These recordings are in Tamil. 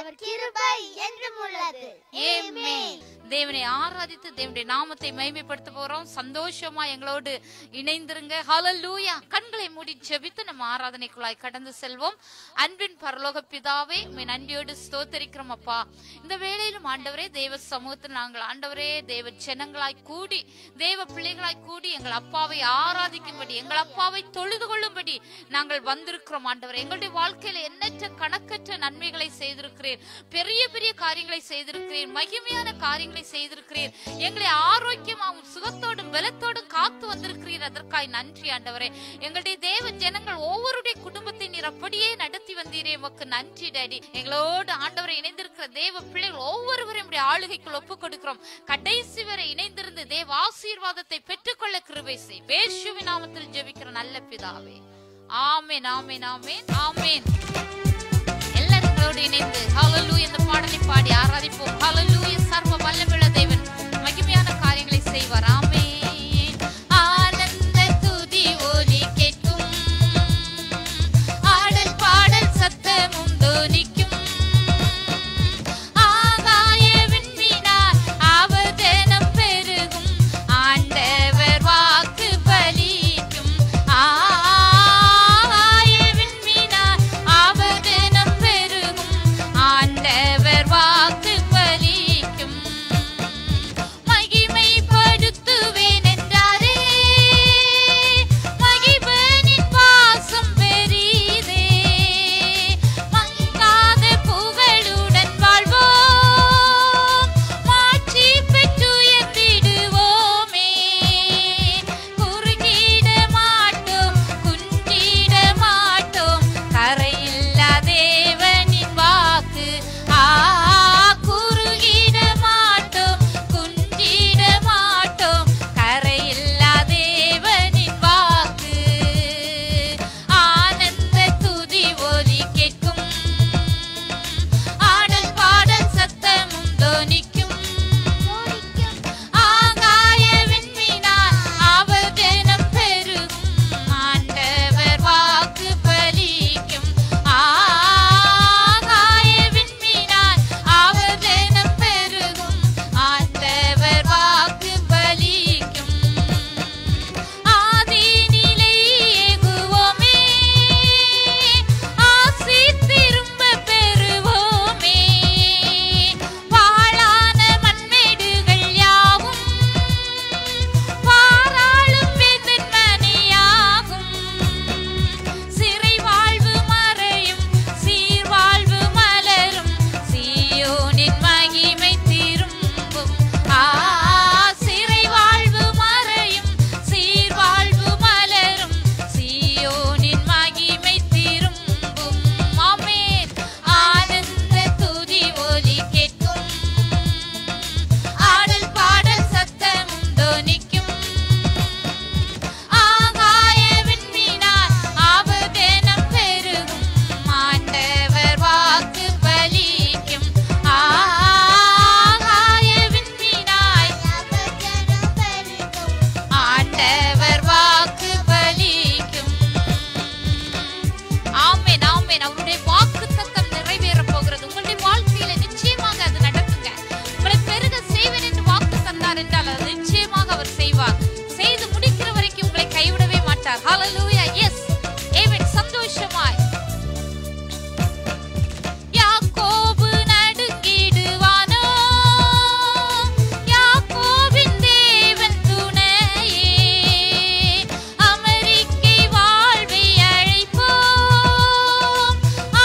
அவர் கிருபை என்றும் உள்ளது ஆமென். தேவனை ஆராதித்து தேவனுடைய நாமத்தை மகிமைப்படுத்த போறோம் சந்தோஷமா எங்களோடு இணைந்திருங்க ஹalleluya கண்களை மூடி ஜெபித்து நம்ம ஆராதனைக்குள்ளாய் கடந்து செல்வோம் அன்பின் பரலோக பிதாவே உம்மை நன்றியோடு ஸ்தோத்தரிக்கிறோம் அப்பா இந்த வேளையிலும் ஆண்டவரே தேவ சமூகத்தில் நாங்கள் ஆண்டவரே தேவ ஜனங்களாய் கூடி தேவ பிள்ளைகளாய் கூடி எங்கள் அப்பாவை ஆராதிக்கும்படி எங்கள் அப்பாவை தொழுது கொள்ளும்படி நாங்கள் வந்திருக்கிறோம் ஆண்டவரே எங்களுடைய வாழ்க்கையில எண்ணற்ற கணக்கற்ற நன்மைகளை செய்திருக்கிறீர் பெரிய பெரிய காரியங்களை செய்திருக்கிறீர் மகிமையான காரியங்களை செய்திருக்கிறீர் எங்களை ஆரோக்கியமாகவும் சுகத்தோடும் பலத்தோடும் காத்து வந்திருக்கிறீர் அதற்காய் நன்றி ஆண்டவரே எங்களுடைய தேவ ஜனங்கள் ஒவ்வொருடைய குடும்பத்தை நீர் அப்படியே நடத்தி வந்தீரே உமக்கு நன்றி டாடி எங்களோடு ஆண்டவரை இணைந்திருக்கிற தேவ பிள்ளைகள் ஒவ்வொருவரையும் உடைய ஆளுகைக்குள் ஒப்புக் கொடுக்கிறோம் கடைசி வரை இணைந்திருந்து தேவ ஆசீர்வாதத்தை பெற்றுக்கொள்ள கிருபை செய் வேஷுவின் நாமத்தில் ஜெபிக்கிற நல்ல பிதாவே ஆமென் ஆமென் ஆமென் ஆமென் எல்லாரும் எங்களோடு இணைந்து ஹalleluya இந்த பாடலை பாடி ஆராதிப்போம் ஹalleluya சர்வ வல்லமையுள்ள தேவன் மகிமையான காரியங்களை செய்வார் ஆமென் ஆனந்த துதி ஒலி கேட்கும் ஆடல் பாடல் சத்தமும் தொனிக்கும் ஆகாய விண்மீனார் அவர் தினம் பெருகும் ஆண்டவர் வாக்கு பலிக்கும் ஆகாய விண்மீனார் அவர் தினம் பெருகும் ஆண்டவர் வாக்கு பலிக்கும் மகிமைப்படுத்துவேன் என்றாரே மகிபனின் பாசம் பெரிதே மங்காத புகழுடன் வாழ்வோம் மாட்சி பெற்றுயர்ந்திடுவோமே குறுகிட மாட்டோம் குன்றிட மாட்டோம் கரையில்லா தேவனின் வாக்கு ஆ குறுகிட மாட்டோம் குன்றிட மாட்டோம் கரையில்லா தேவனின் வாக்கு ஆனந்த துதி ஒலி கேட்கும் ஆடல் பாடல் சத்தமும் தொனிக்கும் ஆகாய விண்மீனார் அவர் தினம் பெருகும் ஆண்டவர் வாக்கு பலிக்கும் ஆகாய விண்மீனார் அவர் தினம் பெருகும் ஆண்டவர் வாக்கு பலிக்கும் ஆதியினிலே ஏகுவோமே ஆசி திரும்ப பெறுவோமே வாழான மண்மேடுகள் யாவும் பாராளும் வேந்தன் மணியாகும் சிறை வாழ்வு மறையும் சீர்வாழ்வு மலரும் சீயோனின் மகிமை திரும்பும் ஆ சிறை வாழ்வு மறையும் சீர்வாழ்வு மலரும் சீயோனின் மகிமை திரும்பும் ஆமென் ஆனந்த துதி ஒலி கேட்கும் ஆடல் பாடல் சத்தமும் தொனிக்கும் ஆகாய விண்மீனார் அவர் தினம் பெருகும் ஆண்டவர் வாக்கு பலிக்கும் ஆகாய விண்மீனாய் ஆண்டவர் வாக்கு பலிக்கும் ஆமென் ஆமென் அவருடைய வாக்கு தத்தம் நிறைவேற போகிறது உங்களுடைய வாழ்க்கையில நிச்சயமாக அது நடக்குங்க உங்களை பெருக செய்வேன் என்று வாக்கு தந்தார் என்றால் அது நிச்சயமாக அவர் செய்வார் செய்து முடிக்கிற வரைக்கும் உங்களை கைவிடவே மாட்டார் ஹalleluya எஸ் ஆமென் சந்தோஷமாய் யாக்கோபு நடுங்கிடுவானோ யாக்கோபின் தேவன் துணையே அமெரிக்கை வாழ்வை அழைப்போம்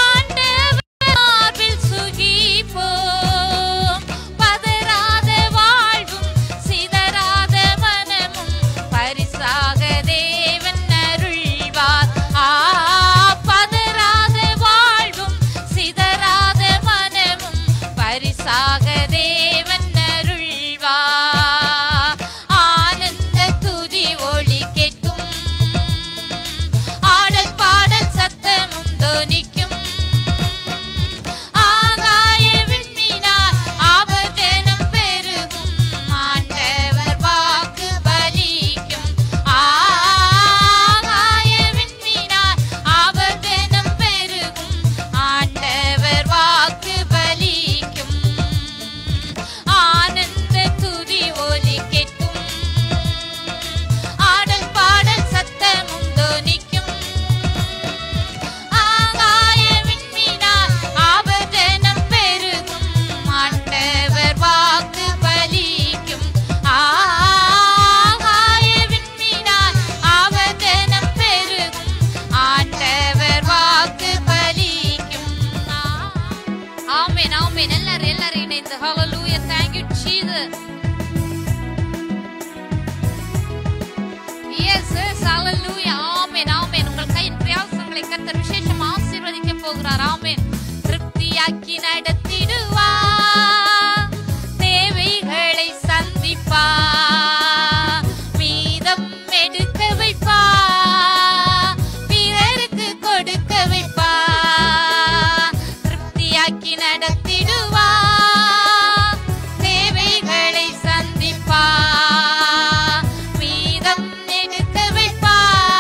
இணைந்து hallelujah thank you jesus yes yes hallelujah ஆமென் ஆமென் உங்கள் கையின் பிரயாசங்களை கர்த்தர் விசேஷம் ஆசீர்வதிக்க போகிறார் ஆமென் திருப்தியாக்கி நடத்திடுவா தேவைகளை சந்திப்பா மீதம் எடுக்க வைப்பா பிறருக்கு கொடுக்க வைப்பா திருப்தியாக்கி நடத்திடுவா தேவைகளை சந்திப்பா மீதம் எடுக்க வைப்பா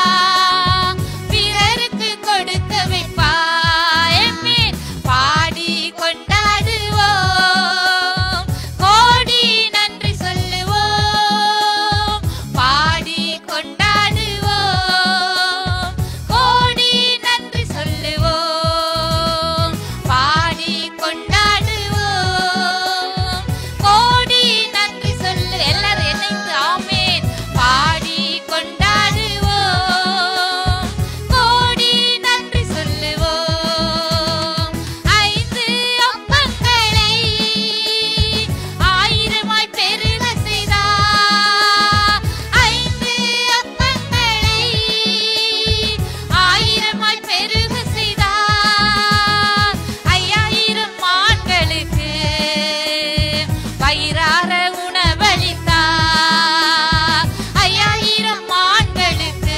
பிறருக்கு கொடுக்க வைப்பா எம்மே பாடி கொண்டாடுவோம் கோடி நன்றி சொல்லுவோம் பாடி கொண்டாடுவோம் கோடி நன்றி சொல்லுவோம் பாடி கொண்டாடுவோம் கோடி நன்றி சொல்லு எல்லாரும் இணைந்து ஆமென் பாடி கொண்டாடுவோம் கோடி நன்றி சொல்லுவோம் ஐந்து அப்பங்களை ஆயிரமாய் பெருக செய்தார் ஐந்து அப்பங்களை ஆயிரமாய் பெருக செய்தார் ஐயாயிரம் மான்களுக்கு வயிறார உணவளித்தார் ஐயாயிரம் மான்களுக்கு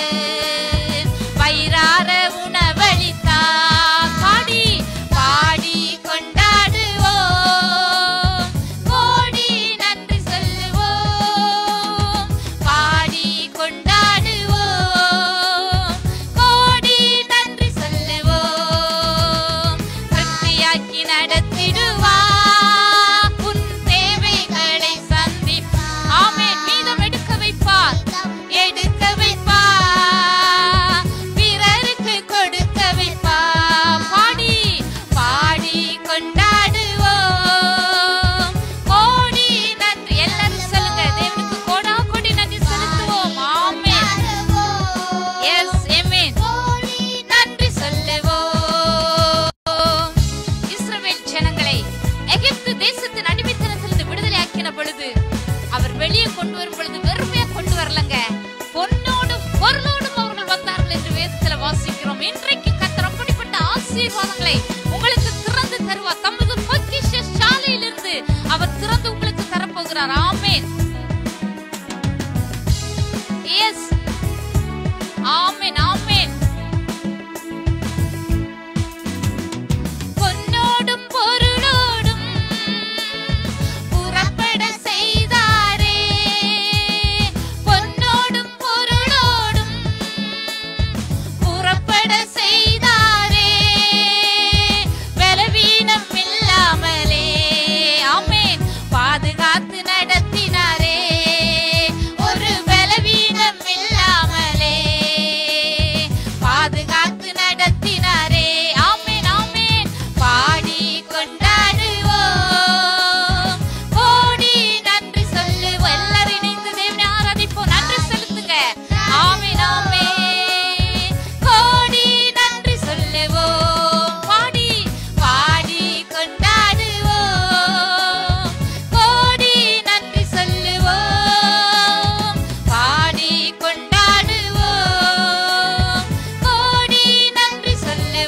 வயிறார உணவளித்தார் பாடி பாடி கொண்டாடுவோம் கோடி நன்றி சொல்லுவோம் பாடி கொண்டாடுவோம் கோடி நன்றி சொல்லுவோம் திருப்தியாக்கி நடத்திடுவா உன் தேவைகளை சந்திப்பா ஆமென் மீதம் எடுக்க வைப்பார் எடுக்க வைப்பா பிறருக்கு கொடுக்க வைப்பா பாடி பாடி கொண்டாடுவோம் கோடி நன்றி எல்லாரும் சொல்லுங்க தேவனுக்கு கோடா கோடி நன்றி செலுத்துவோம் ஆமென் எஸ் ஆமென் நன்றி சொல்லுவோம் இஸ்ரவேல் ஜனங்களை எகிப்து தேசத்தின் அடிமைத்தனத்திலிருந்து விடுதலை ஆக்கின பொழுது அவர் வெளியே கொண்டு வரும் பொழுது வெறுமையா கொண்டு வரலங்க பொன்னோடும் பொருளோடும் அவர்கள் வந்தார்கள் என்று வேதத்துல வாசிக்கிறோம் இன்றைக்கு கத்தர் அப்படிப்பட்ட ஆசீர்வாதங்களை உங்களுக்கு திறந்து தருவார் தமது பொக்கிஷ சாலையிலிருந்து அவர் திறந்து உங்களுக்கு தரப்போகிறார் ஆமென் எஸ் ஆமென் ஆமென் பொன்னோடும் பொருளோடும் புறப்பட செய்தாரே பொன்னோடும் பொருளோடும் புறப்பட செய்தாரே பலவீனம் இல்லாமலே ஆமென் பாதுகாத்து நடத்தினாரே ஒரு பலவீனம் இல்லாமலே பாதுகாத்து நடத்தினாரே ஆமென் ஆமென் பாடி கொண்டாடுவோம் கோடி நன்றி சொல்லுவோம் எல்லாரும் இணைந்து தேவனை ஆராதிப்போம் நன்றி செலுத்துங்க ஆமென் ஆமென் கோடி நன்றி சொல்லுவோம் பாடி பாடி கொண்டாடுவோம் கோடி நன்றி சொல்லுவோம் பாடி கொண்டாடுவோம் கோடி நன்றி சொல்லுவோம்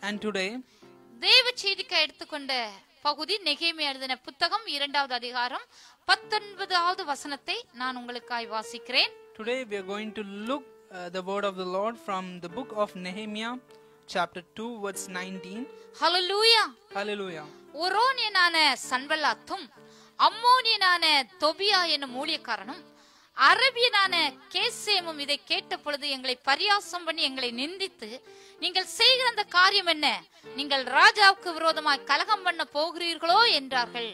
And today, தேவ செய்திக்கு எடுத்துக்கொண்ட பகுதி நெகேமி எழுதின புத்தகம் இரண்டாவது அதிகாரம் பத்தொன்பதாவது வசனத்தை நான் உங்களுக்காய் வாசிக்கிறேன் today we are going to look uh, the word of the Lord from the book of Nehemiah, chapter 2, verse 19. Hallelujah Hallelujah. ஒரோனியனான சன்பல்லாத்தும் அம்மோனியனான Tobiah என்னும் ஊழியக்காரனும் அரபியனான கேசேமும் இதை கேட்ட பொழுது எங்களை பரியாசம் பண்ணி எங்களை நிந்தித்து நீங்கள் செய்கிற அந்த காரியம் என்ன நீங்கள் ராஜாவுக்கு விரோதமாய் கலகம் பண்ண போகிறீர்களோ என்றார்கள்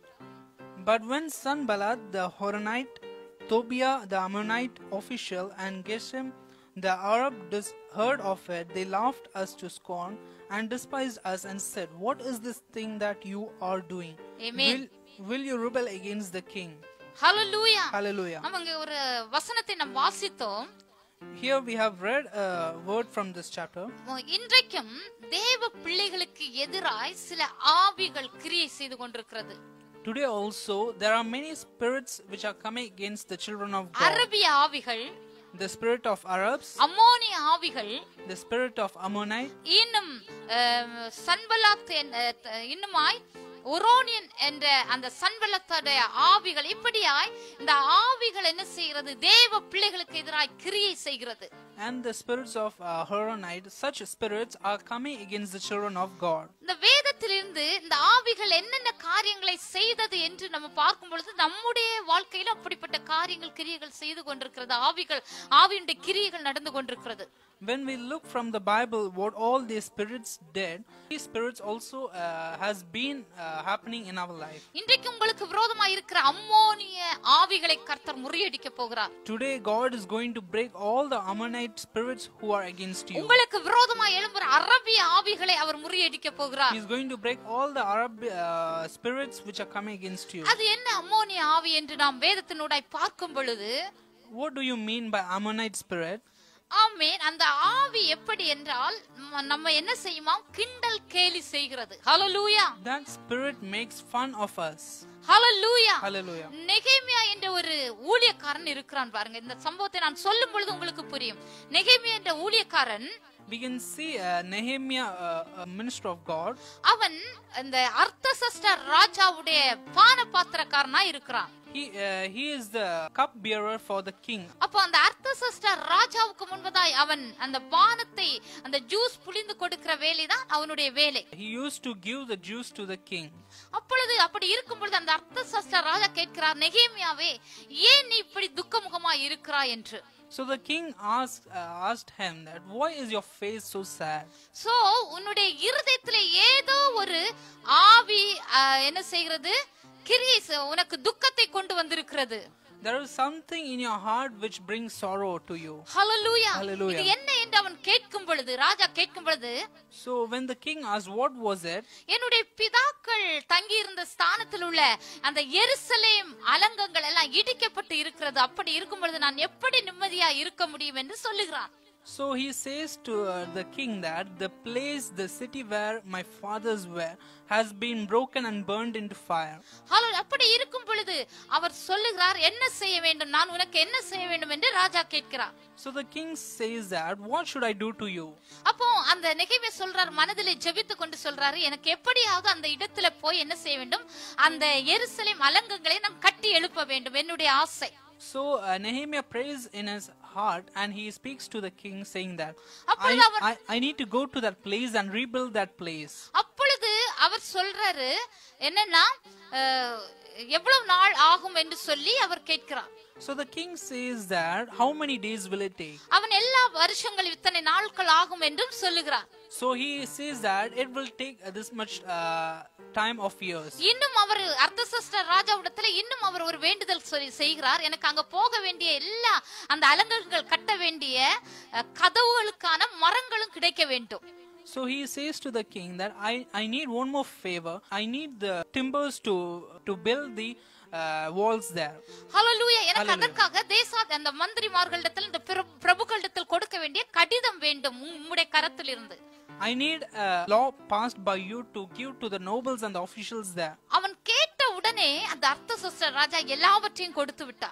But when Sanballat the Horonite, Tobiah the Ammonite official, and Geshem the Arab dis- heard of it, they laughed us to scorn and despised us and said, What is this thing that you are doing? Amen. Will, will you rebel against the king? Hallelujah Hallelujah. நம்ம இங்க ஒரு வசனத்தை நாம் வாசித்தோம் Here we have read a word from this chapter. இன்றைக்கும் தேவ பிள்ளைகளுக்கு எதிராய் சில ஆவிகள் கிரியை செய்து கொண்டிருக்கிறது Today also, there are many spirits which are coming against the children of God. அரபிய ஆவிகள் The spirit of Arabs, அம்மோனிய ஆவிகள் the spirit of Ammonite, இன்னும் அஹ், சன்பலாத் என்- அஹ், த- இன்னுமாய் ஒரோனியன் என்ற அந்த சன்பலத்துடைய ஆவிகள் இப்படியாய் இந்த ஆவிகள் என்ன செய்கிறது தேவ பிள்ளைகளுக்கு எதிராய் கிரியை செய்கிறது and the spirits of uh, Horonite. Such spirits are coming against the children of God. இந்த வேதத்திலிருந்து இந்த ஆவிகள் என்னென்ன காரியங்களை செய்தது என்று நம்ம பார்க்கும் பொழுது நம்முடைய வாழ்க்கையில அப்படிப்பட்ட காரியங்கள் கிரியைகள் செய்து கொண்டிருக்கிறது ஆவிகள் ஆவியுடைய கிரியைகள் நடந்து கொண்டிருக்கிறது When we look from the Bible, what all these spirits did, these spirits also uh, has been uh, happening in our life. இன்றைக்கு உங்களுக்கு விரோதமாக இருக்கிற அம்மோனிய ஆவிகளை கர்த்தர் முறியடிக்க போகிறார் Today, God is going to break all the Ammonite spirits who are against you. உங்களுக்கு விரோதமாக எழும்புற அரபிய ஆவிகளை அவர் முறியடிக்க போகிறார் He's going to break all the Arab uh, spirits which are coming against you. அது என்ன அம்மோனிய ஆவி என்று நாம் வேதத்தினூடாய் பார்க்கும் பொழுது What do you mean by Ammonite spirit? ஆமென் அந்த ஆவி எப்படி என்றால் நம்ம- நம்ம என்ன செய்யுமா கிண்டல் கேலி செய்கிறது ஹalleluya That spirit makes fun of us. Hallelujah Hallelujah. நெகேமியா என்ற ஒரு ஊழியக்காரன் இருக்கிறான் பாருங்க இந்த சம்பவத்தை நான் சொல்லும் பொழுது உங்களுக்கு புரியும் நெகேமியா என்ற ஊழியக்காரன் We can see uh, Nehemiah, uh, a minister of God. அவன் இந்த அர்த்தசஷ்ட ராஜாவுடைய பான பாத்திரக்காரனா இருக்கிறான் He uh, he is the cup bearer for the king. அப்போ அந்த அர்த்தசஷ்ட ராஜாவுக்கு முன்பதாய் அவன் அந்த பானத்தை அந்த ஜூஸ் புளிந்து கொடுக்கிற வேலைதான் அவனுடைய வேலை He used to give the juice to the king. அப்பொழுது அப்படி இருக்கும் பொழுது அந்த அர்த்தசஷ்ட ராஜா கேட்கிறார் நெகேமியாவே ஏன் நீ இப்படி துக்கமுகமா இருக்கிறாய் என்று So the king asked uh, asked him that why is your face so sad? So உன்னுடைய இருதயத்துல ஏதோ ஒரு ஆவி அஹ், என்ன செய்கிறது கிரியை செ- உனக்கு துக்கத்தை கொண்டு வந்திருக்கிறது There is something in your heart which brings sorrow to you. Hallelujah Hallelujah. இது என்ன என்று அவன் கேட்கும் பொழுது ராஜா கேட்கும் பொழுது So when the king asked what was it, என்னுடைய பிதாக்கள் தங்கியிருந்த ஸ்தானத்தில் உள்ள அந்த எருசலேம் அலங்கங்கள் எல்லாம் இடிக்கப்பட்டு இருக்கிறது அப்படி இருக்கும் பொழுது நான் எப்படி நிம்மதியா இருக்க முடியும் என்று சொல்லுகிறான் so he says to uh, the king that the place, the city where my fathers were, has been broken and burned into fire. Hello அப்படி இருக்கும் பொழுது அவர் சொல்லுகிறார் என்ன செய்ய வேண்டும் நான் உனக்கு என்ன செய்ய வேண்டும் என்று ராஜா கேட்கிறார் So the king says that what should I do to you? அப்போ அந்த நெகைமை சொல்றார் மனதிலே ஜெபித்து கொண்டு சொல்றாரு எனக்கு எப்படியாவது அந்த இடத்துல போய் என்ன செய்ய வேண்டும் அந்த எருசலேம் அலங்கங்களை நான் கட்டி எழுப்ப வேண்டும் என்னுடைய ஆசை So uh, Nehemiah prays in his heart and he speaks to the king saying that அப்பொழுது I, our- I, I need to go to that place and rebuild that place. அப்பொழுது அவர் சொல்றாரு என்னன்னா அஹ், எவ்வளவு நாள் ஆகும் என்று சொல்லி அவர் கேட்கிறார் So the king says that how many days will it take? அவன் எல்லா வருஷங்கள் இத்தனை நாட்கள் ஆகும் என்றும் சொல்லுகிறார் So he says that it will take uh, this much uh, time of years. இன்னும் அவர் அர்த்தசஷ்ட ராஜாவிடத்துல இன்னும் அவர் ஒரு வேண்டுதல் சொல்லி செய்கிறார் எனக்கு அங்க போக வேண்டிய எல்லா அந்த அலங்கங்கள் கட்ட வேண்டிய அஹ், கதவுகளுக்கான மரங்களும் கிடைக்க வேண்டும் So he says to the king that I, I need one more favor. I need the timbers to to build the uh, walls there. ஹalleluya எனக்கு Hallelujah. அதற்காக தேசா அந்த மந்திரிமார்களிடத்தில் இந்த பிர- பிரபுக்களிடத்தில் கொடுக்க வேண்டிய கடிதம் வேண்டும் உம்- உம்முடைய கரத்தில் இருந்து I need a law passed by you to give to the nobles and the officials there. அவன் கேட்ட உடனே அந்த அர்த்தசஷ்ட ராஜா எல்லாவற்றையும் கொடுத்து விட்டார்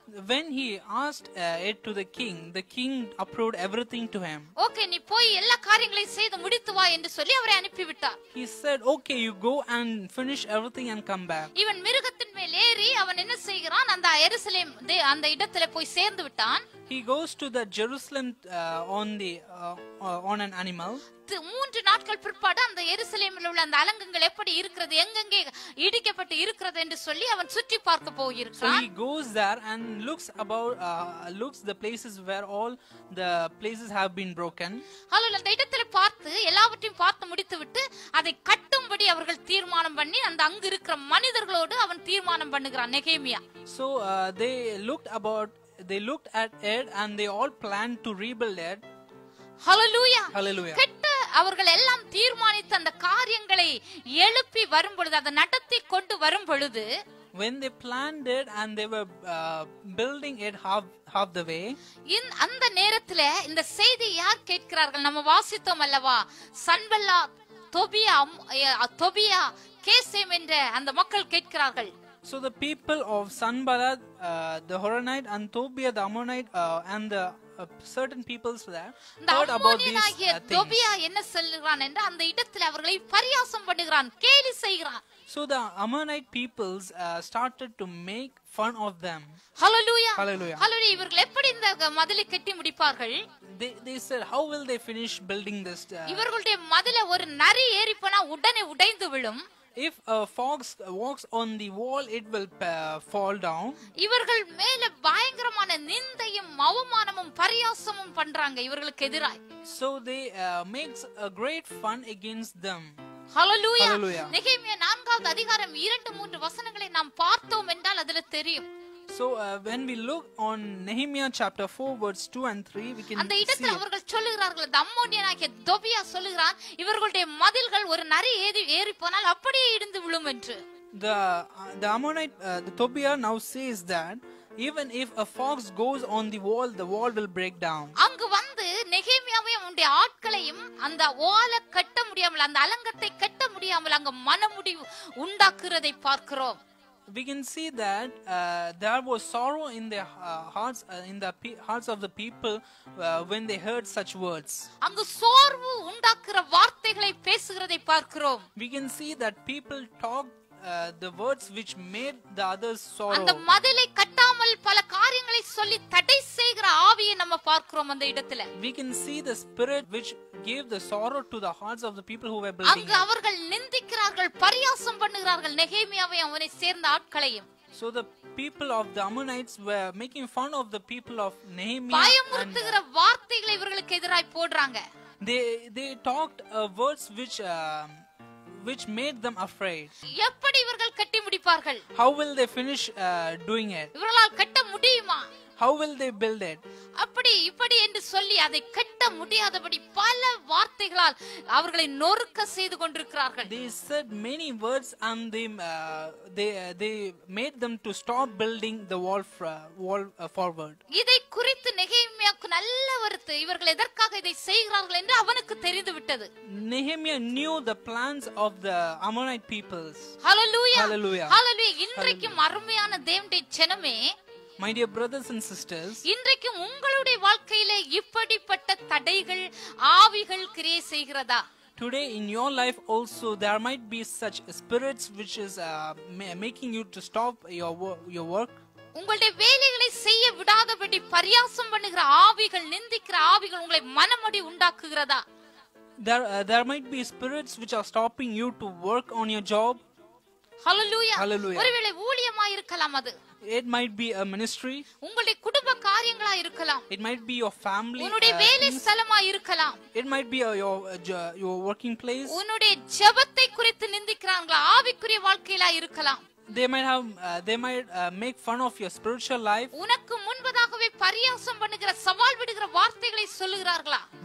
When he asked uh, it to the king, the king approved everything to him. Okay நீ போய் எல்லா காரியங்களையும் செய்து முடித்து வா என்று சொல்லி அவரை அனுப்பிவிட்டார் He said, Okay, you go and finish everything and come back. இவன் மிருகத்தின் மேல் ஏறி அவன் என்ன செய்கிறான் அந்த எருசலேம் தே- அந்த இடத்துல போய் சேர்ந்து விட்டான் He goes to the Jerusalem uh, on the uh, uh, on an animal. து- மூன்று நாட்கள் பிற்பாடு அந்த எருசலேமில் உள்ள அந்த அலங்கங்கள் எப்படி இருக்கிறது எங்கெங்கே இடிக்கப்பட்டு இருக்கிறது என்று சொல்லி அவன் சுற்றி பார்க்க So போயிருக்கிறான் he goes there and looks about uh, looks the places where all the places have been broken. அதில் அந்த இடத்துல பார்த்து எல்லாவற்றையும் பார்த்து முடித்து விட்டு அதை கட்டும்படி அவர்கள் தீர்மானம் பண்ணி அந்த அங்கு இருக்கிற மனிதர்களோடு அவன் தீர்மானம் பண்ணுகிறான் நெகேமியா So uh, they looked about they looked at it and they all planned to rebuild it. Hallelujah Hallelujah. கெட்ட அவர்கள் எல்லாம் தீர்மானித்து அந்த காரியங்களை எழுப்பி வரும் பொழுது அதை நடத்தி கொண்டு வரும் பொழுது When they planned it and they were uh, building it half half the way, இந்த அந்த நேரத்துல இந்த செய்தி யார் கேட்கிறார்கள் நம்ம வாசித்தோம் அல்லவா சன்பல்லா தொபியா அம்- அ, தொபியா கேசேம் என்ற அந்த மக்கள் கேட்கிறார்கள் so the people of Sanballat, uh, the Horonite, and Tobiah the Ammonite, uh, and the uh, certain peoples there இந்த heard about these அம்மோனியனாகிய uh, things. Tobiah என்ன சொல்லுகிறான் என்று அந்த இடத்துல அவர்களை பரியாசம் பண்ணுகிறான் கேலி செய்கிறான் So the Ammonite peoples uh, started to make fun of them. Hallelujah Hallelujah. ஹalleluya இவர்கள் எப்படி இந்த மதிலை கட்டி முடிப்பார்கள் They, they said, How will they finish building this? Uh, இவர்களுடைய மதில ஒரு நரி ஏறி போனா உடனே உடைந்து விழும் if a fox walks on the wall, it will uh, fall down. இவர்கள் மேல பயங்கரமான நிந்தையும் அவமானமும் பரியாசமும் பண்றாங்க இவர்களுக்கு எதிராய் So they uh, makes a great fun against them. Hallelujah Hallelujah. நெகேமியா நான்காவது அதிகாரம் இரண்டு மூன்று வசனங்களை நாம் பார்த்தோம் என்றால் அதுல தெரியும் So uh, when we look on Nehemiah chapter 4 verse 2 and 3, we can அந்த see இடத்துல it. அவர்கள் சொல்லுகிறார்கள் அந்த அம்மோனியனாகிய தொபியா சொல்லுகிறான் இவர்களுடைய மதில்கள் ஒரு நரி ஏறி ஏறி போனால் அப்படியே இடிந்து விழும் என்று the uh, the Ammonite uh, the Tobiah now says that even if a fox goes on the wall, the wall will break down. அங்கு வந்து நெகேமியாவையும் அவனுடைய ஆட்களையும் அந்த ஓலை கட்ட முடியாமல் அந்த அலங்கத்தை கட்ட முடியாமல் அங்க மனமுடிவு உண்டாக்குறதை பார்க்கிறோம் We can see that uh, there was sorrow in their uh, hearts, uh, in the pe- hearts of the people uh, when they heard such words. அங்கு சோர்வு உண்டாக்குற வார்த்தைகளை பேசுகிறதை பார்க்கிறோம் We can see that people talk uh, the words which made the others அந்த sorrow. மதிலை கட்டாமல் பல காரியங்களை சொல்லி தடை செய்கிற ஆவியை நம்ம பார்க்கிறோம் அந்த இடத்துல We can see the spirit which gave the sorrow to the hearts of the people who were building. அங்கு it. அவர்கள் நிந்திக்கிறார்கள் பரியாசம் பண்ணுகிறார்கள் நெகேமியாவையும் அவனை சேர்ந்த ஆட்களையும் So the people of the Ammonites were making fun of the people of Nehemiah. And பயமுறுத்துகிற வார்த்தைகளை இவர்களுக்கு எதிராய் போடுறாங்க they they talked uh, words which um which made them afraid. எப்படி இவர்கள் கட்டி முடிப்பார்கள் How will they finish uh, doing it? இவர்களால் கட்ட முடியுமா How will they build it? அப்படி இப்படி என்று சொல்லி அதை கட்ட முடியாதபடி பல வார்த்தைகளால் அவர்களை நொறுக்க செய்து கொண்டிருக்கிறார்கள் They said many words and they uh, they uh, they made them to stop building the wall fr- wall uh, forward. இதை குறித்து நெகேமியாவுக்கு நல்ல வருத்து இவர்கள் எதற்காக இதை செய்கிறார்கள் என்று அவனுக்கு தெரிந்து விட்டது Nehemiah knew the plans of the Ammonite peoples. Hallelujah Hallelujah. ஹalleluya இன்றைக்கும் அருமையான தேவனுடைய ஜனமே My dear brothers and sisters, இன்றைக்கும் உங்களுடைய வாழ்க்கையில இப்படிப்பட்ட தடைகள் ஆவிகள் கிரியை செய்கிறதா today in your life also there might be such spirits which is uh, ma- making you to stop your wo- your work. உங்களுடைய வேலைகளை செய்ய விடாதபடி பரியாசம் பண்ணுகிற ஆவிகள் நிந்திக்கிற ஆவிகள் உங்களை மனமடி உண்டாக்குகிறதா There uh, there might be spirits which are stopping you to work on your job. Hallelujah Hallelujah. ஒருவேளை ஊழியமா இருக்கலாம் அது It might be a ministry. உங்களுடைய குடும்ப காரியங்களா இருக்கலாம் It might be your family. உன்னுடைய uh, வேலை things. ஸ்தலமா இருக்கலாம் It might be uh, your uh, jo- your working place. உன்னுடைய ஜெபத்தை குறித்து நிந்திக்கிறாங்களா ஆவிக்குரிய வாழ்க்கையிலா இருக்கலாம் They might have uh, they might uh, make fun of your spiritual life. உனக்கு முன்பதாகவே பரியாசம் பண்ணுகிற சவால் விடுகிற வார்த்தைகளை சொல்லுகிறார்களா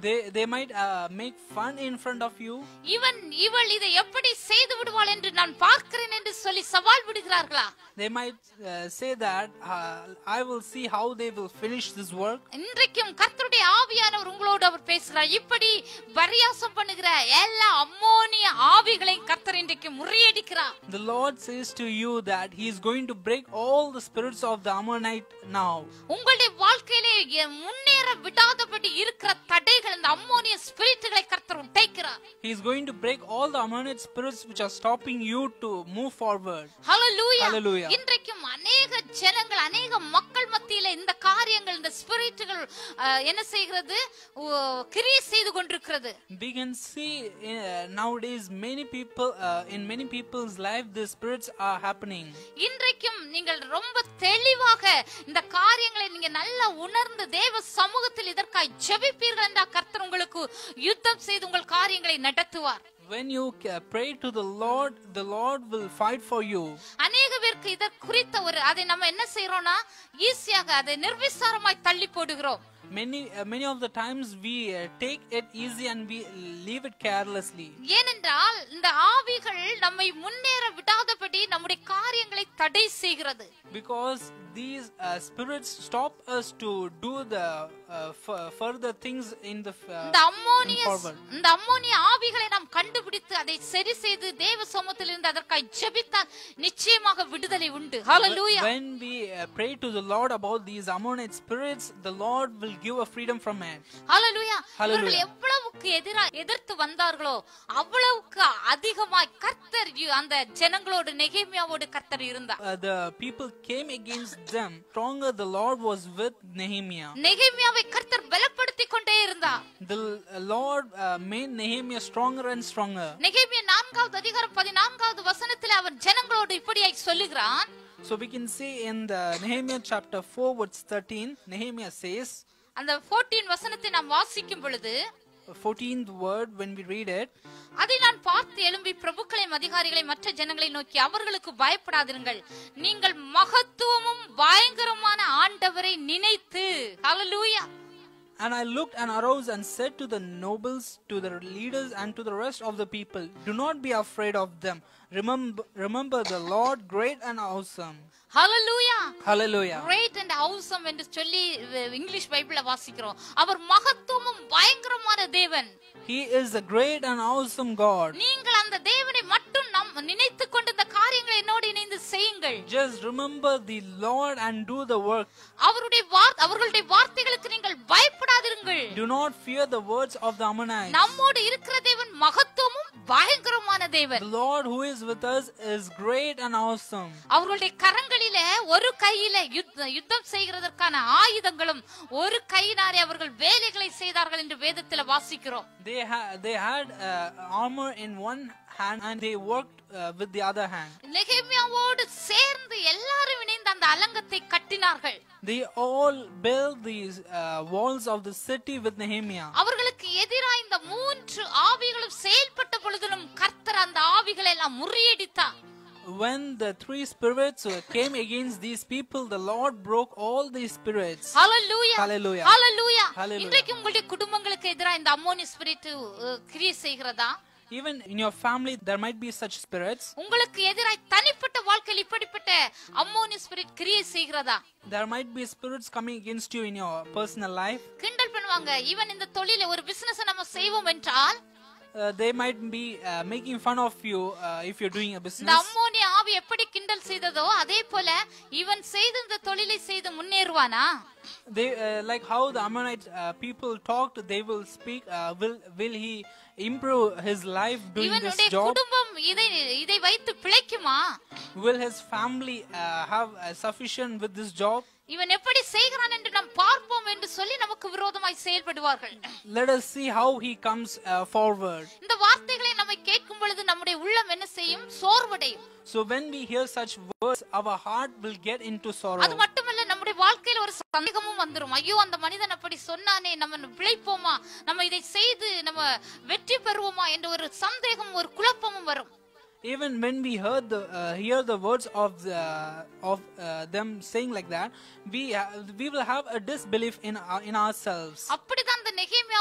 They, they might uh, make fun in front of you. இவன் இவள் இதை எப்படி செய்து விடுவாள் என்று நான் பார்க்கிறேன் என்று சொல்லி சவால் விடுகிறார்களா They might uh, say that uh, I will see how they will finish this work. இன்றைக்கும் கர்த்தருடைய ஆவியானவர் உங்களோடு அவர் பேசுகிறார் இப்படி பரியாசம் பண்ணுகிற எல்லா அம்மோனிய ஆவிகளையும் கர்த்தர் இன்றைக்கு முறியடிக்கிறார் The Lord says to you that He is going to break all the spirits of the Ammonite now. உங்களுடைய வாழ்க்கையிலே எ- முன்னேற விடாதபடி இருக்கிற தடைகள் இந்த அம்மோனிய ஸ்பிரிட்டுகளை கர்த்தர் உடைக்கிறார் He is going to break all the Ammonite spirits which are stopping you to move forward. Hallelujah Hallelujah. இன்றைக்கும் அநேக ஜனங்கள் அநேக மக்கள் மத்தியில இந்த காரியங்கள் இந்த ஸ்பிரிட்டுகள் என்ன செய்கிறது ஓ, கிரியை செய்து கொண்டிருக்கிறது We can see uh, nowadays many people uh, in many people's life the spirits are happening. இன்றைக்கும் நீங்கள் ரொம்ப தெளிவாக இந்த காரியங்களை நீங்க நல்லா உணர்ந்து தேவ சமூகத்தில் இதற்காய் ஜெபிப்பீர்கள் என்றால் கர்த்தர் உங்களுக்கு யுத்தம் செய்து உங்கள் காரியங்களை நடத்துவார் When you uh, pray to the Lord, the Lord will fight for you. அநேக பேருக்கு இத குறித்த ஒரு அதை நம்ம என்ன செய்யறோம்னா ஈஸியாக அதை நிர்விசாரமாய் தள்ளி போடுகிறோம் Many uh, many of the times we uh, take it easy and we leave it carelessly. ஏனென்றால் இந்த ஆவிகள் நம்மை முன்னேற விடாதபடி நம்முடைய காரியங்களை தடை செய்கிறது Because these uh, spirits stop us to do the uh, f- further things in the f- இந்த uh, அம்மோனிய forward. இந்த அம்மோனிய ஆவிகளை நாம் கண்டுபிடித்து அதை சரி செய்து தேவ சமூகத்தில் இருந்து அதற்காய் ஜெபித்தால் நிச்சயமாக விடுதலை உண்டு ஹalleluya When we uh, pray to the Lord about these Ammonite spirits, the Lord will give a freedom from it. Hallelujah Hallelujah. இவர்கள் எவ்வளவுக்கு எதிரா எதிர்த்து வந்தார்களோ அவ்வளவுக்கு அதிகமாய் கர்த்தர் யு- அந்த ஜனங்களோடு நெகேமியாவோடு கர்த்தர் இருந்தார் Uh, the people came against them. Stronger, the Lord was with Nehemiah. நெகேமியாவை கர்த்தர் பலப்படுத்தி கொண்டே இருந்தார் The uh, Lord uh, made Nehemiah stronger and stronger. நெகேமியா நான்காவது அதிகாரம் பதினான்காவது வசனத்தில் அவன் ஜனங்களோடு இப்படியாய் சொல்லுகிறான் So we can see in the Nehemiah chapter 4, verse 13, Nehemiah says, அந்த 14 வசனத்தை நாம் வாசிக்கும் பொழுது 14th word when we read it, அதை நான் பார்த்து எழும்பி பிரபுக்களையும் அதிகாரிகளை மற்ற ஜனங்களை நோக்கி அவர்களுக்கு பயப்படாதிருங்கள் நீங்கள் மகத்துவமும் பயங்கரமான ஆண்டவரை நினைத்து hallelujah And I looked and arose and said to the nobles, to the leaders, and to the rest of the people, Do not be afraid of them. Remember, remember the Lord great and awesome. ஹalleluya Hallelujah. கிரேட் அண்ட் awesome என்று சொல்லி அஹ், இங்கிலீஷ் பைபிள்ல வாசிக்கிறோம் அவர் மகத்துவமும் பயங்கரமான தேவன் He is a great and awesome God. நீங்கள் அந்த தேவனை மட்டும் நம் நினைத்து கொண்டு இந்த காரியங்களை என்னோடு இணைந்து செய்யுங்கள் Just remember the Lord and do the work. அவருடைய வார் அவர்களுடைய வார்த்தைகளுக்கு நீங்கள் பயப்படாதிருங்கள் Do not fear the words of the Ammonites. நம்மோடு இருக்கிற தேவன் மகத்துவமும் பயங்கரமான தேவன் The Lord who is with us is great and awesome. அவர்களுடைய கரங்களில ஒரு கையில யுத்த- யுத்தம் செய்கிறதற்கான ஆயுதங்களும் ஒரு கையினாரே அவர்கள் வேலைகளை செய்தார்கள் என்று வேதத்துல வாசிக்கிறோம் They, ha- they had uh, armor in one hand and they worked uh, with the other hand. நெகேமியாவோடு சேர்ந்து எல்லாரும் இணைந்து அந்த அலங்கத்தை கட்டினார்கள் They all built these uh, walls of the city with Nehemiah. அவர்களுக்கு எதிராக இந்த மூன்று ஆவிகளும் செயல்பட்ட பொழுதிலும் கர்த்தர் அந்த ஆவிகளை எல்லாம் முறியடித்தார் When the three spirits uh, came against these people, the Lord broke all these spirits. Hallelujah Hallelujah. Hallelujah Hallelujah. இன்றைக்கு உங்களுடைய குடும்பங்களுக்கு எதிராக இந்த அம்மோனி ஸ்பிரிட் கிரியை செய்கிறதா Even in your family, there might be such spirits. உங்களுக்கு எதிராய் தனிப்பட்ட வாழ்க்கையில் இப்படிப்பட்ட அம்மோனி ஸ்பிரிட் கிரியை செய்கிறதா There might be spirits coming against you in your personal life. கிண்டல் பண்ணுவாங்க ஈவன் இந்த தொழில ஒரு பிசினஸ் நம்ம செய்வோம் என்றால் Uh, they might be uh, making fun of you uh, if you're doing a இந்த business. அம்மோனி ஆவி எப்படி கிண்டல் செய்ததோ அதே போல இவன் செய்து இந்த தொழிலை செய்து முன்னேறுவானா They uh, like how the Ammonite uh, people talked. They will speak. Uh, will will he improve his life doing this இவனுடைய job? குடும்பம் இதை இதை வைத்து பிழைக்குமா Will his family uh, have uh, sufficient with this job? இவன் எப்படி செய்கிறான் என்று நாம் பார்ப்போம் என்று சொல்லி நமக்கு விரோதமாய் செயல்படுவார்கள் Let us see how he comes uh, forward. இந்த வார்த்தைகளை நம்ம கேட்கும் பொழுது நம்முடைய உள்ளம் என்ன செய்யும் சோர்வடையும் So when we hear such words, our heart will get into sorrow. அது மட்டுமல்ல நம்முடைய வாழ்க்கையில ஒரு சந்தேகமும் வந்துரும் ஐயோ அந்த மனிதன் அப்படி சொன்னானே நம்ம பிழைப்போமா நம்ம இதை செய்து நம்ம வெற்றி பெறுவோமா என்ற ஒரு சந்தேகம் ஒரு குழப்பமும் வரும் Even when we heard the uh, hear the words of the, of uh, them saying like that, we uh, we will have a disbelief in our, in ourselves. அப்படிதான் அந்த நெகேமியா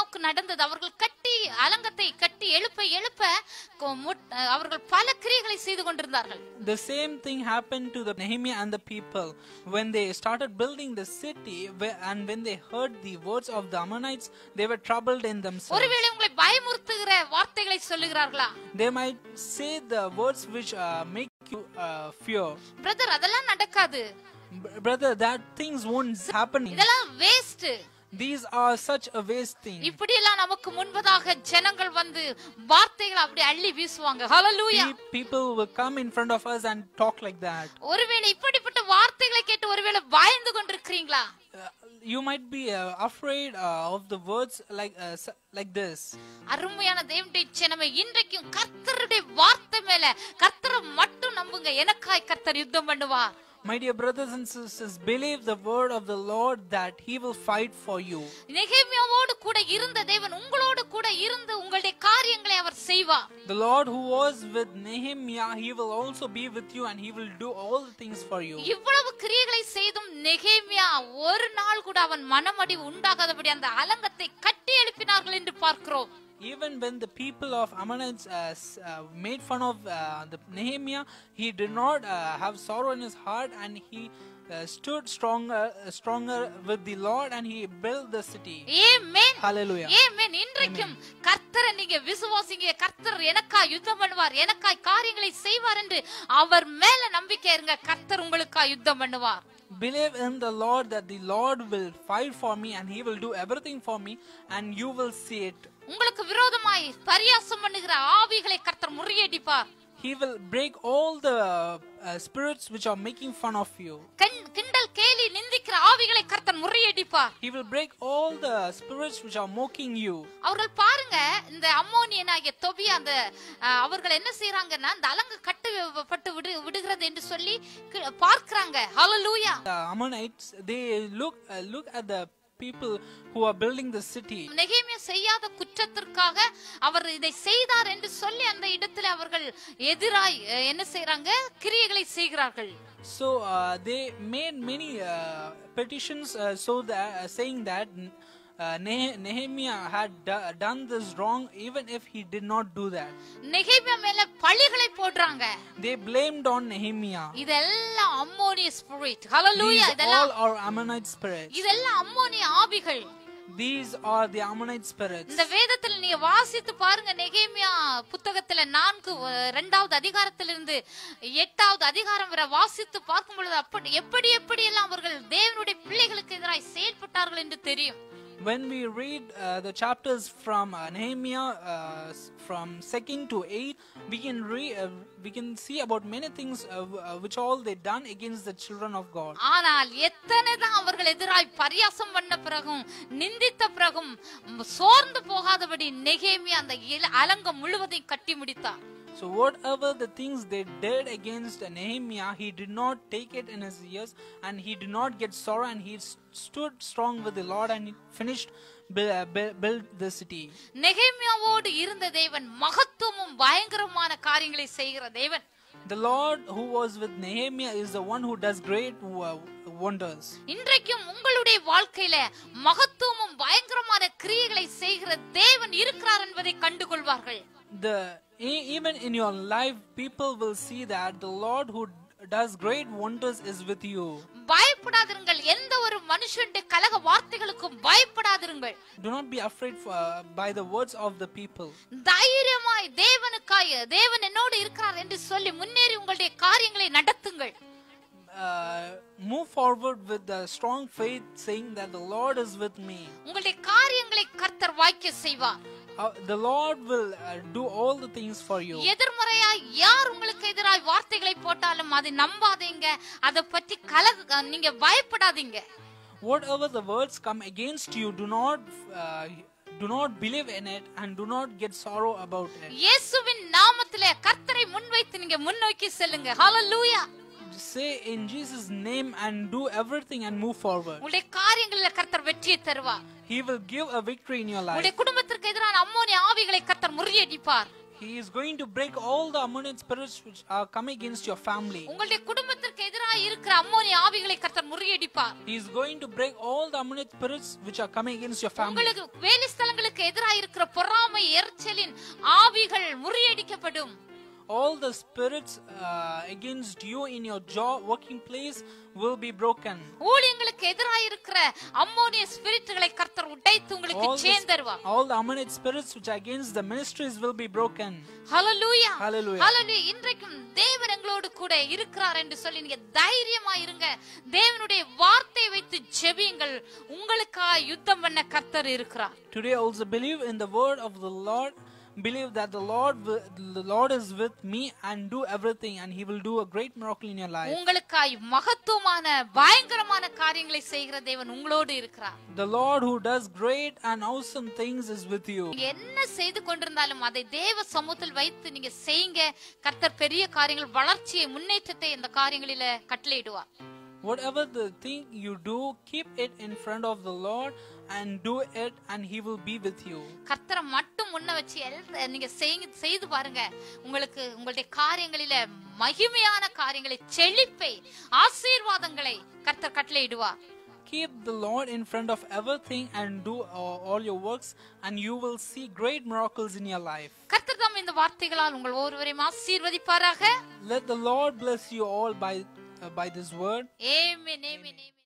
நெகேமியாவுக்கு நடந்தது அவர்கள் கட்டி அலங்கத்தை கட்டி எழுப்ப எழுப்ப கொ- முட்- அவர்கள் பல கிரியைகளை செய்து கொண்டிருந்தார்கள் The same thing happened to the Nehemiah and the people when they started building the city whe- and when they heard the words of the Ammonites they were troubled in themselves. ஒருவேளை உங்களை பயமுறுத்துகிற வார்த்தைகளை சொல்லுகிறார்களா They might say the words which uh, make you uh, fear. Brother அதெல்லாம் நடக்காது B- brother, that things won't happen. இதெல்லாம் waste These are such a waste thing. இப்படி எல்லாம் நமக்கு முன்பதாக ஜனங்கள் வந்து வார்த்தைகளை அப்படி அள்ளி வீசுவாங்க ஹalleluya Pe- People will come in front of us and talk like that. ஒருவேளை இப்படிப்பட்ட வார்த்தைகளை கேட்டு ஒருவேளை பயந்து கொண்டிருக்கிறீங்களா Uh, you might be uh, afraid uh, of the words like uh, s- like this. அருமையான தேவனுடைய ஜனமே இன்றைக்கும் கர்த்தருடைய வார்த்தை மேல கர்த்தரை மட்டும் நம்புங்க எனக்காய் கர்த்தர் யுத்தம் பண்ணுவார் My dear brothers and sisters, believe the word of the Lord that He will fight for you. நெகேமியாவோடு கூட இருந்த தேவன் உங்களோடு கூட இருந்து உங்களுடைய காரியங்களை அவர் செய்வார் The Lord who was with Nehemiah, He will also be with you and He will do all the things for you. இவ்வளவு கிரியைகளை செய்தும் நெகேமியா ஒரு நாள் கூட அவன் மனமடி உண்டாகாதபடி அந்த அலங்கத்தை கட்டி எழுப்பினார்கள் என்று பார்க்கிறோம் Even when the people of Ammonites uh, s- uh, made fun of uh, the Nehemiah, he did not uh, have sorrow in his heart and he uh, stood stronger, uh, stronger with the Lord and he built the city. ஏமேன் Hallelujah. ஏமேன் இன்றைக்கும் கர்த்தரை நீங்க விசுவாசிங்க கர்த்தர் எனக்காய் யுத்தம் பண்ணுவார் எனக்காய் காரியங்களை செய்வார் என்று அவர் மேல நம்பிக்கை இருங்க கர்த்தர் உங்களுக்காய் யுத்தம் பண்ணுவார் Believe in the Lord that the Lord will fight for me and he will do everything for me and you will see it. உங்களுக்கு விரோதமாய் பரியாசம் பண்ணுகிற ஆவிகளை கர்த்தர் முறியடிப்பார் He will break all the uh, spirits which are making fun of you. கண்- கிண்டல் கேலி நிந்திக்கிற ஆவிகளை கர்த்தர் முறியடிப்பார் He will break all the spirits which are mocking you. அவர்கள் பாருங்க இந்த அம்மோனியனாகிய தொபி அந்த அஹ், அவர்கள் என்ன செய்யறாங்கன்னா இந்த அலங்கு கட்டு பட்டு விடு விடுகிறது என்று சொல்லி கி- பார்க்கறாங்க ஹalleluya The Ammonites, they look uh, look at the people who are building the city. நெகேமியா செய்யாத குற்றத்திற்காக அவர் இதை செய்தார் என்று சொல்லி அந்த இடத்துல அவர்கள் எதிராய் அஹ், என்ன செய்றாங்க கிரியைகளை செய்கிறார்கள் So uh, they made many uh, petitions, uh, so that uh, saying that uh, Ne- Nehemiah had do- done this wrong, even if he did not do that. நெகேமியா மேல பழிகளை போடுறாங்க They blamed on Nehemiah. இதெல்லாம் அம்மோனிய ஸ்பிரிட் ஹalleluya These இதெல்லாம் all are Ammonite spirits. இதெல்லாம் அம்மோனிய ஆவிகள் These are the Ammonite spirits. இந்த வேதத்துல நீங்க வாசித்து பாருங்க நெகேமியா புத்தகத்துல நான்கு அஹ், இரண்டாவது அதிகாரத்திலிருந்து எட்டாவது அதிகாரம் வரை வாசித்து பார்க்கும் பொழுது அப்படி எப்படி எப்படி எல்லாம் அவர்கள் தேவனுடைய பிள்ளைகளுக்கு எதிராய் செயல்பட்டார்கள் என்று தெரியும் When we read uh, the chapters from uh, Nehemiah, uh, s- from second to eight, we can re- uh, we can see about many things uh, w- uh, which all they done against the children of God. ஆனால் எத்தனை தான் அவர்கள் எதிராய் பரியாசம் பண்ண பிறகும் நிந்தித்த பிறகும் ம், சோர்ந்து போகாதபடி நெகேமியா அந்த இல- அலங்கம் முழுவதையும் கட்டி முடித்தார் So whatever the things they did against Nehemiah, he did not take it in his ears, and he did not get sorrow, and he s- stood strong with the Lord, and he finished build, build, build the city. நெகேமியாவோடு இருந்த தேவன் மகத்துவமும் பயங்கரமான காரியங்களை செய்கிற தேவன் The Lord who was with Nehemiah is the one who does great wo- wonders. இன்றைக்கும் உங்களுடைய வாழ்க்கையில மகத்துவமும் பயங்கரமான கிரியைகளை செய்கிற தேவன் இருக்கிறார் என்பதை கண்டுகொள்வார்கள் The e- even in your life, people will see that the Lord who d- does great wonders is with you. பயப்படாதிருங்கள் எந்த ஒரு மனுஷனுடைய கலக வார்த்தைகளுக்கும் பயப்படாதிருங்கள் Do not be afraid for, by the words of the people. தைரியமாய் தேவனுக்காய் தேவன் என்னோடு இருக்கிறார் என்று சொல்லி முன்னேறி உங்களுடைய காரியங்களை நடத்துங்கள் Uh, move forward with the strong faith, saying that the Lord is with me. உங்களுடைய காரியங்களை கர்த்தர் வாய்க்க செய்வார் Uh, the Lord will uh, do all the things for you. எதிர்மறையாய் யார் உங்களுக்கு எதிராய் வார்த்தைகளை போட்டாலும் அதை நம்பாதீங்க அதை பற்றி கல நீங்க பயப்படாதீங்க Whatever the words come against you, do not uh, do not believe in it and do not get sorrow about it. இயேசுவின் நாமத்திலே கர்த்தரை முன்வைத்து நீங்க முன்னோக்கி செல்லுங்க ஹalleluya Say in Jesus' name and do everything and move forward. உங்களுடைய காரியங்களில் கர்த்தர் வெற்றியை தருவார் He will give a victory in your life. உங்களுடைய குடும்பத்திற்கு எதிரான அம்மோனிய ஆவிகளை கர்த்தர் முறியடிப்பார் He is going to break all the Ammonite spirits which are coming against your family. உங்களுடைய குடும்பத்திற்கு எதிராக இருக்கிற அம்மோனி ஆவிகளை கர்த்தர் முறியடிப்பார் He is going to break all the Ammonite spirits which are coming against your family. உங்களுக்கு வேலை ஸ்தலங்களுக்கு எதிராக இருக்கிற பொறாமை எரிச்சலின் ஆவிகள் முறியடிக்கப்படும் All the spirits uh, against you in your job, working place will be broken. ஊழியங்களுக்கு எதிராக இருக்கிற அம்மோனிய ஸ்பிரிட்டுகளை கர்த்தர் உடைத்து உங்களுக்கு All the, சேர்ந்தருவார் all the Ammonite spirits which are against the ministries will be broken. Hallelujah Hallelujah. ஹalleluya இன்றைக்கும் தேவன் எங்களோடு கூட இருக்கிறார் என்று சொல்லி நீங்க தைரியமா இருங்க தேவனுடைய வார்த்தை வைத்து ஜெபியுங்கள் உங்களுக்காக யுத்தம் பண்ண கர்த்தர் இருக்கிறார் Today also believe in the word of the Lord. Believe that the Lord will, the Lord is with me and do everything and he will do a great miracle in your life. உங்களுக்காய் மகத்துவமான பயங்கரமான காரியங்களை செய்கிற தேவன் உங்களோடு இருக்கிறார் The Lord who does great and awesome things is with you. நீங்க என்ன செய்து கொண்டிருந்தாலும் அதை தேவ சமூகத்தில் வைத்து நீங்க செய்யுங்க கர்த்தர் பெரிய காரியங்கள் வளர்ச்சியை முன்னேற்றத்தை இந்த காரியங்களில கட்டளையிடுவார் Whatever the thing you do, keep it in front of the Lord and do it and he will be with you. கர்த்தரை மட்டும் முன்ன வச்சு எல்- நீங்க செய்யுங்க- செய்து பாருங்க உங்களுக்கு உங்களுடைய காரியங்களில மகிமையான காரியங்களை செழிப்பை ஆசீர்வாதங்களை கர்த்தர் கட்டளையிடுவார் Keep the Lord in front of everything and do uh, all your works and you will see great miracles in your life. கர்த்தர் தாம் இந்த வார்த்தைகளால் உங்கள் ஒருவரையும் ஆசீர்வதிப்பாராக Let the Lord bless you all by uh, by this word. Amen amen amen